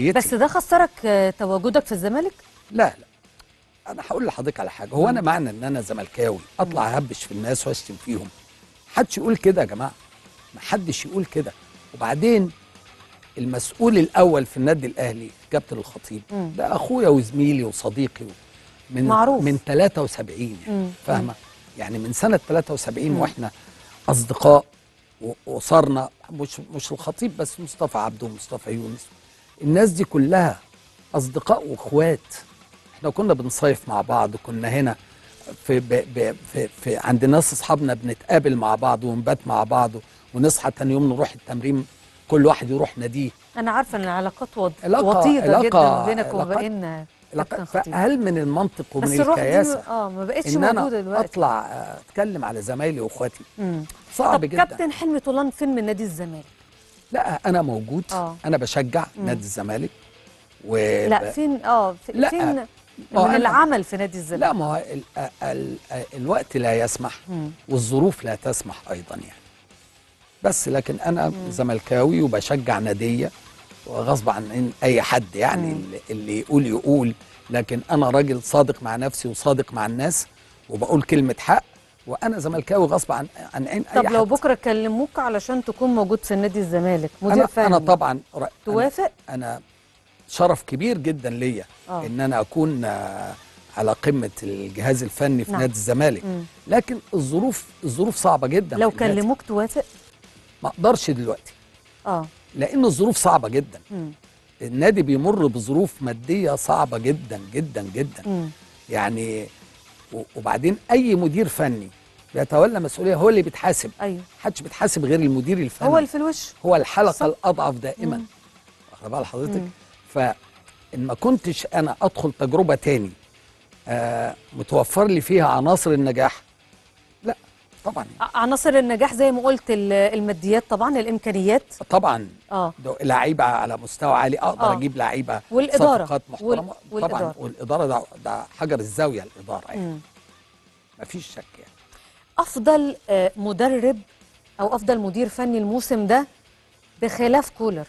مسؤوليتي بس ده خسرك آه، تواجدك في الزمالك لا لا انا هقول لحضرتك على حاجه هو انا معنى ان انا زملكاوي اطلع اهبش في الناس واشتم فيهم محدش يقول كده يا جماعه محدش يقول كده وبعدين المسؤول الاول في النادي الاهلي كابتن الخطيب مم. ده اخويا وزميلي وصديقي من معروف. من 73 يعني مم. فاهمه يعني من سنه 73 مم. واحنا اصدقاء و- وصرنا مش مش الخطيب بس مصطفى عبده ومصطفى يونس الناس دي كلها اصدقاء واخوات احنا كنا بنصيف مع بعض كنا هنا في, ب ب في, في عند ناس اصحابنا بنتقابل مع بعض ونبات مع بعض ونصحى تاني يوم نروح التمرين كل واحد يروح ناديه انا عارفه ان العلاقات وط- علاقة- وطيده علاقة- جدا بينك علاقات- وبين كابتن علاقة- خطيب فهل من المنطق ومن بس الروح دي الكياسه اه ما بقتش ان موجوده انا دلوقتي اطلع آه، اتكلم على زمايلي واخواتي مم. صعب طب جدا كابتن حلمي طولان فين من نادي الزمالك لا انا موجود آه. انا بشجع مم. نادي الزمالك و لا فين اه في- لا، فين ما من هو أنا- العمل في نادي الزمالك لا ما هو ال ال ال الوقت لا يسمح مم. والظروف لا تسمح ايضا يعني بس لكن انا زملكاوي وبشجع ناديه وغصب عن إن- اي حد يعني مم. اللي, اللي يقول يقول لكن انا راجل صادق مع نفسي وصادق مع الناس وبقول كلمه حق وانا زملكاوي غصب عن عن عين اي طب لو حد. بكره كلموك علشان تكون موجود في نادي الزمالك مدير انا فني انا طبعا ر- أنا- توافق انا شرف كبير جدا ليا آه. ان انا اكون آه، على قمه الجهاز الفني في نعم. نادي الزمالك مم. لكن الظروف الظروف صعبه جدا لو في النادي. كلموك توافق ما اقدرش دلوقتي اه لان الظروف صعبه جدا مم. النادي بيمر بظروف ماديه صعبه جدا جدا جدا مم. يعني و- وبعدين اي مدير فني بيتولى مسؤوليه هو اللي بيتحاسب ايوه محدش بيتحاسب غير المدير الفني هو اللي في الوش هو الحلقه صح. الاضعف دائما مم. واخد بال حضرتك مم. فان ما كنتش انا ادخل تجربه تاني آه متوفر لي فيها عناصر النجاح لا طبعا يعني. ع- عناصر النجاح زي ما قلت ال- الماديات طبعا الامكانيات طبعا اه ده لعيبه على مستوى عالي اقدر آه. اجيب لعيبه والإدارة. صفقات وال- محترمه والإدارة. طبعا والاداره ده, ده حجر الزاويه الاداره يعني مم. مفيش شك يعني افضل آه، مدرب او افضل مدير فني الموسم ده بخلاف كولر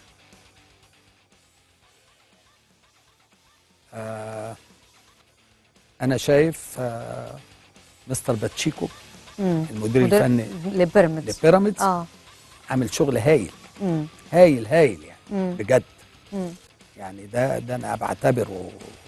آه انا شايف آه مستر باتشيكو مم. المدير مدير- الفني لبيراميدز لبيراميدز اه عامل شغل هايل مم. هايل هايل يعني مم. بجد مم. يعني ده ده انا بعتبره